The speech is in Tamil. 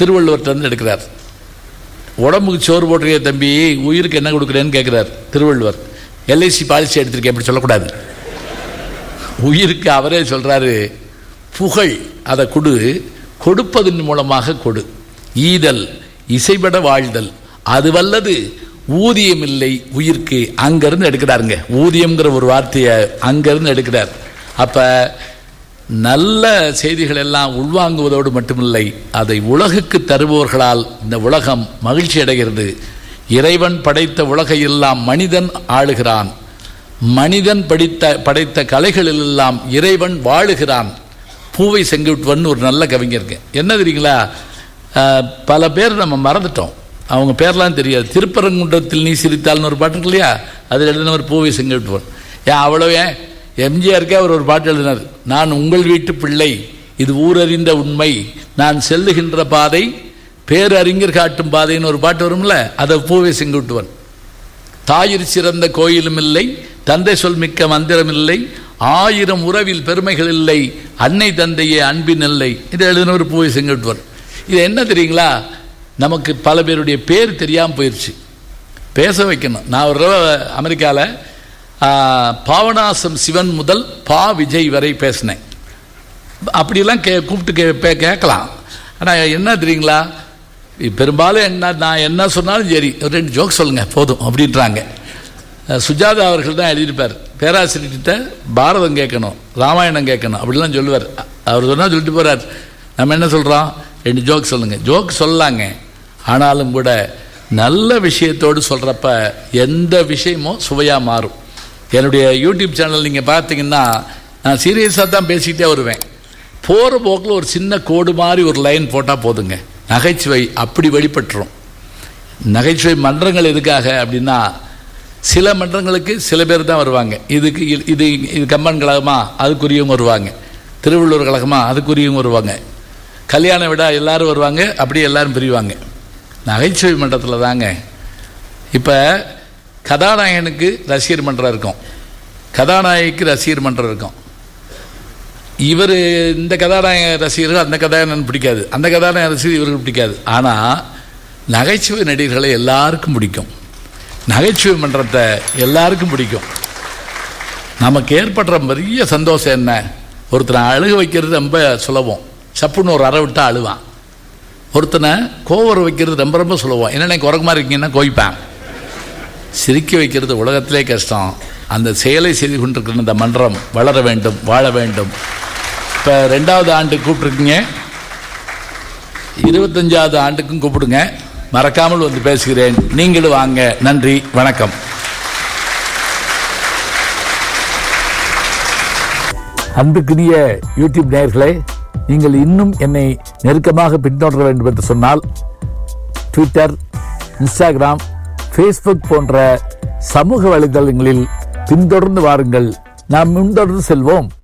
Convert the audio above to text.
திருவள்ளுவர்கிட்ட இருந்து எடுக்கிறார் உடம்புக்கு சோறு போடுறிய தம்பி உயிருக்கு என்ன கொடுக்குறேன்னு கேட்குறார் திருவள்ளுவர் எல்ஐசி பாலிசி எடுத்திருக்கேன் அப்படி சொல்லக்கூடாது உயிருக்கு அவரே சொல்றாரு புகழ் அதை கொடு கொடுப்பதன் மூலமாக கொடு ஈதல் இசைபட வாழ்தல் அது வல்லது ஊதியம் இல்லை உயிர்க்கு அங்கிருந்து எடுக்கிறாருங்க ஊதியம்ங்கிற ஒரு வார்த்தையை அங்கிருந்து எடுக்கிறார் அப்ப நல்ல செய்திகள் எல்லாம் உள்வாங்குவதோடு மட்டுமில்லை அதை உலகுக்கு தருபவர்களால் இந்த உலகம் மகிழ்ச்சி அடைகிறது இறைவன் படைத்த உலகை எல்லாம் மனிதன் ஆளுகிறான் மனிதன் படித்த படைத்த கலைகளில் எல்லாம் இறைவன் வாழுகிறான் பூவை செங்குட்டுவன் ஒரு நல்ல கவிஞருக்கு என்ன தெரியுங்களா அஹ், பல பேர் நம்ம மறந்துட்டோம் அவங்க பேர்லாம் தெரியாது திருப்பரங்குன்றத்தில் நீ சிரித்தால்னு ஒரு பாட்டு இருக்கு இல்லையா அதில் எழுதின ஒரு பூவை செங்குட்டுவன் ஏன் அவ்வளோ ஏன் எம்ஜிஆருக்கே அவர் ஒரு பாட்டு எழுதினார் நான் உங்கள் வீட்டு பிள்ளை இது ஊரறிந்த உண்மை நான் செல்லுகின்ற பாதை பேரறிஞர் காட்டும் பாதைன்னு ஒரு பாட்டு வரும்ல அதை பூவை செங்குட்டுவன் தாயிற் சிறந்த கோயிலும் இல்லை தந்தை சொல் மிக்க மந்திரம் இல்லை ஆயிரம் உறவில் பெருமைகள் இல்லை அன்னை தந்தையே அன்பின் இல்லை இதை எழுதினவர் பூவை செங்குட்டுவன் இது என்ன தெரியுங்களா நமக்கு பல பேருடைய பேர் தெரியாமல் போயிடுச்சு பேச வைக்கணும் நான் ஒரு தடவை அமெரிக்காவில் பாவனாசம் சிவன் முதல் பா விஜய் வரை பேசினேன் அப்படிலாம் கே கூப்பிட்டு கே பே- கேட்கலாம் ஆனால் என்ன தெரியுங்களா பெரும்பாலும் என்ன நான் என்ன சொன்னாலும் சரி ஒரு ரெண்டு ஜோக் சொல்லுங்க போதும் அப்படின்றாங்க அஹ் சுஜாதா அவர்கள் தான் எழுதியிருப்பார் பேராசிரியர்கிட்ட பாரதம் கேட்கணும் ராமாயணம் கேட்கணும் அப்படிலாம் சொல்லுவார் அ- அவர் சொன்னால் சொல்லிட்டு போகிறார் நம்ம என்ன சொல்கிறோம் ரெண்டு ஜோக் சொல்லுங்க ஜோக் சொல்லலாங்க ஆனாலும் கூட நல்ல விஷயத்தோடு சொல்கிறப்ப எந்த விஷயமும் சுவையாக மாறும் என்னுடைய யூடியூப் சேனல் நீங்கள் பார்த்தீங்கன்னா நான் சீரியஸாக தான் பேசிக்கிட்டே வருவேன் போகிற போக்கில் ஒரு சின்ன கோடு மாதிரி ஒரு லைன் போட்டால் போதுங்க நகைச்சுவை அப்படி வெளிப்பட்டுரும் நகைச்சுவை மன்றங்கள் எதுக்காக அப்படின்னா சில மன்றங்களுக்கு சில பேர் தான் வருவாங்க இதுக்கு இது- இது இது கம்பன் கழகமா அதுக்குரியவங்க வருவாங்க திருவள்ளூர் கழகமா அதுக்குரியவங்க வருவாங்க கல்யாண விழா எல்லாரும் வருவாங்க அப்படியே எல்லாரும் பிரிவாங்க நகைச்சுவை மன்றத்தில் தாங்க இப்போ கதாநாயகனுக்கு ரசிகர் மன்றம் இருக்கும் கதாநாயகிக்கு ரசிகர் மன்றம் இருக்கும் இவர் இந்த கதாநாயக ரசிகர்கள் அந்த கதாநாயகன் பிடிக்காது அந்த கதாநாயக ரசிகர் இவருக்கு பிடிக்காது ஆனால் நகைச்சுவை நடிகர்களை எல்லாருக்கும் பிடிக்கும் நகைச்சுவை மன்றத்தை எல்லாருக்கும் பிடிக்கும் நமக்கு ஏற்படுற பெரிய சந்தோஷம் என்ன ஒருத்தனை அழுக வைக்கிறது ரொம்ப சுலபம் சப்புன்னு ஒரு அறை விட்டா அழுவான் ஒருத்தனை கோவர வைக்கிறது ரொம்ப ரொம்ப சுலபம் என்னென்ன குரங்கு மாதிரி இருக்கீங்கன்னா கோய்ப்பான் சிரிக்க வைக்கிறது உலகத்திலே கஷ்டம் அந்த செயலை செய்து கொண்டிருக்கிற இந்த மன்றம் வளர வேண்டும் வாழ வேண்டும் இப்போ ரெண்டாவது ஆண்டு கூப்பிட்ருக்கீங்க இருபத்தஞ்சாவது ஆண்டுக்கும் கூப்பிடுங்க மறக்காமல் வந்து பேசுகிறேன் நீங்களும் வாங்க நன்றி வணக்கம் அன்புக்குரிய யூடியூப் நேயர்களே நீங்கள் இன்னும் என்னை நெருக்கமாக பின்தொடர வேண்டும் என்று சொன்னால் ட்விட்டர் இன்ஸ்டாகிராம் ஃபேஸ்புக் போன்ற சமூக வலைதளங்களில் பின்தொடர்ந்து வாருங்கள் நாம் முன்தொடர்ந்து செல்வோம்